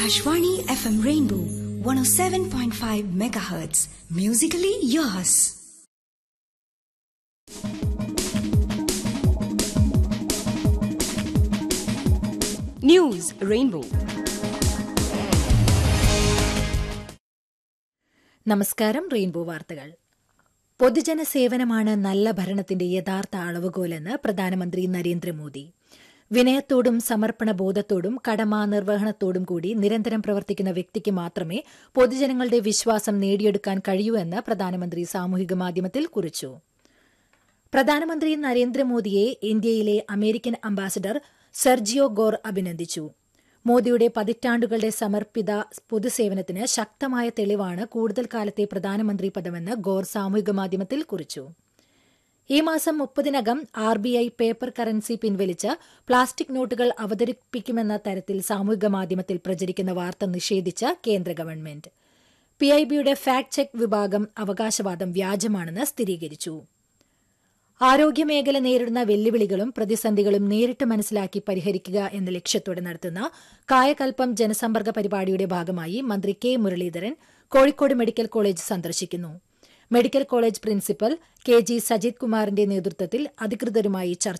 Akashvani FM Rainbow 107.5 megahertz. Musically yours. News Rainbow. നമസ്കാരം rainbow വാർത്തകൾ പൊതുജന സേവനമാണ് നല്ല ഭരണത്തിന്റെ യഥാർത്ഥ അളവുകോലെന്ന് പ്രധാനമന്ത്രി നരേന്ദ്രമോദി വിനയത്തോടും സമർപ്പണ ബോധത്തോടും കടമ നിർവഹണത്തോടും കൂടി നിരന്തരം പ്രവർത്തിക്കുന്ന വ്യക്തിക്ക് മാത്രമേ പൊതുജനങ്ങളുടെ വിശ്വാസം നേടിയെടുക്കാൻ കഴിയൂ എന്ന് പ്രധാനമന്ത്രി സാമൂഹിക മാധ്യമത്തിൽ കുറിച്ചു പ്രധാനമന്ത്രി നരേന്ദ്രമോദിയെ ഇന്ത്യയിലെ അമേരിക്കൻ അംബാസഡർ സെർജിയോ ഗോർ അഭിനന്ദിച്ചു മോദിയുടെ പതിറ്റാണ്ടുകളുടെ സമർപ്പിത പൊതുസേവനത്തിന് ശക്തമായ തെളിവാണ് കൂടുതൽ കാലത്തെ പ്രധാനമന്ത്രി പദമെന്ന് ഗോർ സാമൂഹിക മാധ്യമത്തിൽ കുറിച്ചു ഈ മാസം മുപ്പതിനകം R B I paper currency പിൻവലിച്ച് പ്ലാസ്റ്റിക് നോട്ടുകൾ അവതരിപ്പിക്കുമെന്ന തരത്തിൽ സാമൂഹിക മാധ്യമത്തിൽ പ്രചരിക്കുന്ന വാർത്ത നിഷേധിച്ച കേന്ദ്ര ഗവൺമെന്റ് പിഐബിയുടെ ഫാക്ട് ചെക്ക് വിഭാഗം അവകാശവാദം വ്യാജമാണെന്ന് സ്ഥിരീകരിച്ചു ആരോഗ്യമേഖല നേരിടുന്ന വെല്ലുവിളികളും പ്രതിസന്ധികളും നേരിട്ട് മനസ്സിലാക്കി പരിഹരിക്കുക എന്ന ലക്ഷ്യത്തോടെ നടത്തുന്ന കായകൽപ്പം ജനസമ്പർക്ക പരിപാടിയുടെ ഭാഗമായി മന്ത്രി K Muraleedharan Kozhikode medical college സന്ദർശിക്കുന്നു medical college principal K G Sajith കുമാറിന്റെ നേതൃത്വത്തിൽ അധികൃതരുമായി ചർച്ച